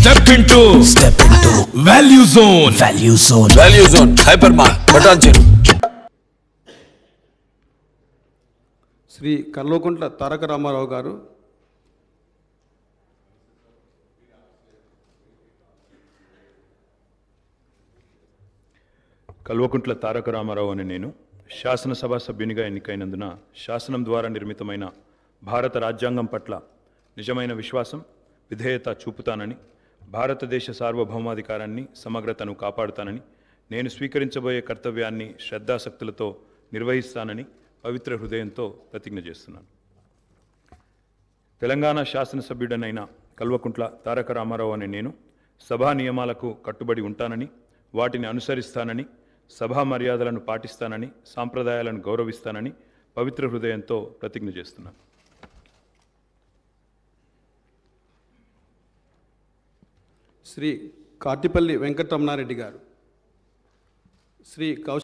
Step into Step into value zone value zone. Value zone hyper మార్ బటాన్ చెరు శ్రీ కల్వకుంట్ల తారక రామారావు గారు కల్వకుంట్ల తారక రామారావు అని నేను శాసనసభ సభ్యునిగా ఎన్నికైనందున శాసనం ద్వారా నిర్మితమైన భారత రాజ్యాంగం పట్ల నిజమైన విశ్వాసం విధేయత చూపుతానని భారతదేశ సార్వభౌమాధికారాన్ని సమగ్రతను కాపాడుతానని నేను స్వీకరించబోయే కర్తవ్యాన్ని శ్రద్ధాసక్తులతో నిర్వహిస్తానని పవిత్ర హృదయంతో ప్రతిజ్ఞ చేస్తున్నాను తెలంగాణ శాసనసభ్యుడనైన కల్వకుంట్ల తారక రామారావు అనే నేను సభా నియమాలకు కట్టుబడి ఉంటానని వాటిని అనుసరిస్తానని సభా మర్యాదలను పాటిస్తానని సాంప్రదాయాలను గౌరవిస్తానని పవిత్ర హృదయంతో ప్రతిజ్ఞ చేస్తున్నాను శ్రీ కాటిపల్లి వెంకటరమణారెడ్డి గారు శ్రీ కౌశ